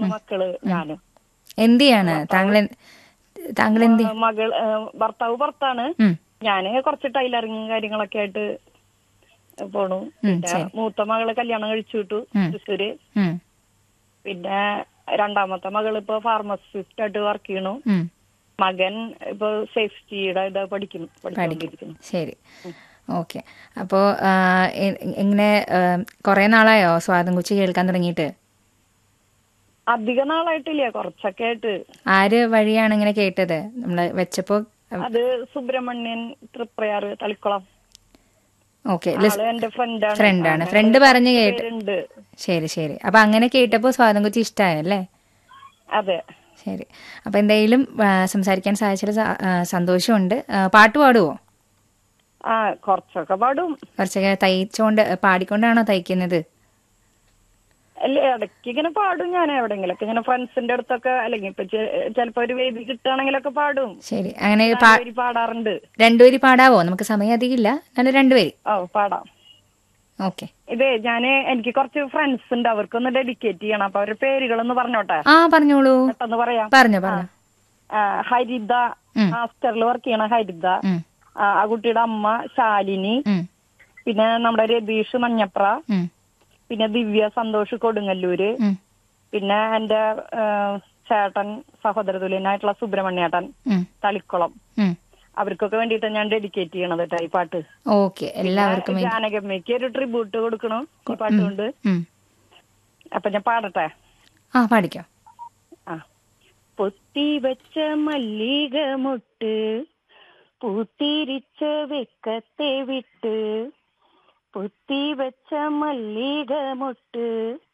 മൂന്ന് മക്കള് ഞാനും എന്ത് ചെയ്യാണ് താങ്കൾ എന്ത്- താങ്കൾ എന്ത് ആ, മകൾ ആ, ഭർത്താവ് പുറത്താണ് ഉം, ഞാന് കുറച്ച് ടൈലറിങ് കാര്യങ്ങളൊക്കെ ആയിട്ട് പോണു ഉം, പിന്നെ ശരി. മൂത്ത മകള് കല്യാണം കഴിച്ചു വിട്ടു ഉം. തൃശ്ശൂര് ഉം, പിന്നെ രണ്ടാമത്തെ മകൾ ഇപ്പൊ ഫാർമസിസ്റ്റ് ആയിട്ട് വർക്ക് ചെയ്യണു ഉം. മകൻ ഇപ്പൊ സേഫ്റ്റിയുടെ ഇത് പഠിക്കുന്നു പഠിച്ചുകൊണ്ടിരിക്കുന്നു ശരി ഓക്കെ അപ്പോൾ ഇങ്ങനെ കുറേ നാളായോ സ്വാതം കുച്ചി കേൾക്കാൻ തുടങ്ങിയിട്ട് അധിക നാളായിട്ടില്ല കുറച്ചൊക്കെ ആയിട്ട് ആര് വഴിയാണ് ഇങ്ങനെ കേട്ടത് നമ്മൾ വെച്ചപ്പോൾ അത് സുബ്രഹ്മണ്യൻ തൃപ്രയാറ് തളിക്കുളം ഓക്കെ ആള് എന്റെ ഫ്രണ്ടാണ് ഫ്രണ്ടാണ് ഫ്രണ്ട് പറഞ്ഞ് കേട്ട് ഉണ്ട് ശരി ശരി അപ്പൊ അങ്ങനെ കേട്ടപ്പോൾ സ്വാതം കുച്ചി ഇഷ്ടമായല്ലേ അതെ ശരി അപ്പൊ എന്തായാലും ആ, സംസാരിക്കാൻ സാധിച്ചതിൽ സ- ആ, സന്തോഷമുണ്ട് ആ, പാട്ട് പാടുവോ ആ കുറച്ചൊക്കെ പാടും കുറച്ചൊക്കെ തയ്ച്ചുകൊണ്ട് പാടിക്കൊണ്ടാണോ തയ്ക്കുന്നത് അല്ല ഇടയ്ക്ക് ഇങ്ങനെ പാടും ഞാൻ എവിടെങ്കിലൊക്കെ ഇങ്ങനെ ഫ്രണ്ട്സിന്റെ അടുത്തൊക്കെ അല്ലെങ്കിൽ ഇപ്പൊ ചെ- ചിലപ്പോ ഒരു വേദി കിട്ടുകയാണെങ്കിലൊക്കെ പാടും ശരി അങ്ങനെ പാ- പേര് പാടാറുണ്ട് രണ്ടുപേര് പാടാവോ നമുക്ക് സമയം അധികമില്ല എന്നാലും രണ്ടുപേര് ഓ പാടാം ഓക്കെ ഇതേ ഞാന് എനിക്ക് കുറച്ച് ഫ്രണ്ട്സ് ഉണ്ട് അവർക്കൊന്ന് ഡെഡിക്കേറ്റ് ചെയ്യണം അപ്പൊ അവരുടെ പേരുകളൊന്ന് പറഞ്ഞോട്ടെ ആ പറഞ്ഞോളൂ പെട്ടെന്ന് പറയാം പറഞ്ഞോ പറഞ്ഞോ ആ, ഹരിത ഉം. മാസ്റ്ററിൽ വർക്ക് ചെയ്യണ ഹരിത ഉം, ആ ആ കുട്ടിയുടെ അമ്മ ശാലിനി ഉം, പിന്നെ നമ്മുടെ രതീഷ് മഞ്ഞപ്ര ഉം, പിന്നെ ദിവ്യ സന്തോഷ് കൊടുങ്ങല്ലൂര് ഉം, പിന്നെ എന്റെ ആ, ചേട്ടൻ സഹോദര തുല്യനായിട്ടുള്ള സുബ്രഹ്മണ്യേട്ടൻ ഉം, തളിക്കുളം ഉം. അവർക്കൊക്കെ വേണ്ടിയിട്ട് ഞാൻ ഡെഡിക്കേറ്റ് ചെയ്യണത് കേട്ടോ ഈ പാട്ട് ഓക്കെ എല്ലാവർക്കും വേണ്ടി ജാനകമ്മയ്ക്ക് ഒരു ട്രിബ്യൂട്ട് കൊടുക്കണം ഈ പാട്ട് കൊണ്ട് ഉം. അപ്പൊ ഞാൻ പാടട്ടെ ആ പാടിക്കോ ആ പൊത്തി വെച്ച മല്ലിക മുട്ട് പൂത്തിരിച്ച വെക്കത്തെ വിട്ട് പൊത്തി വെച്ച മല്ലിക മുട്ട്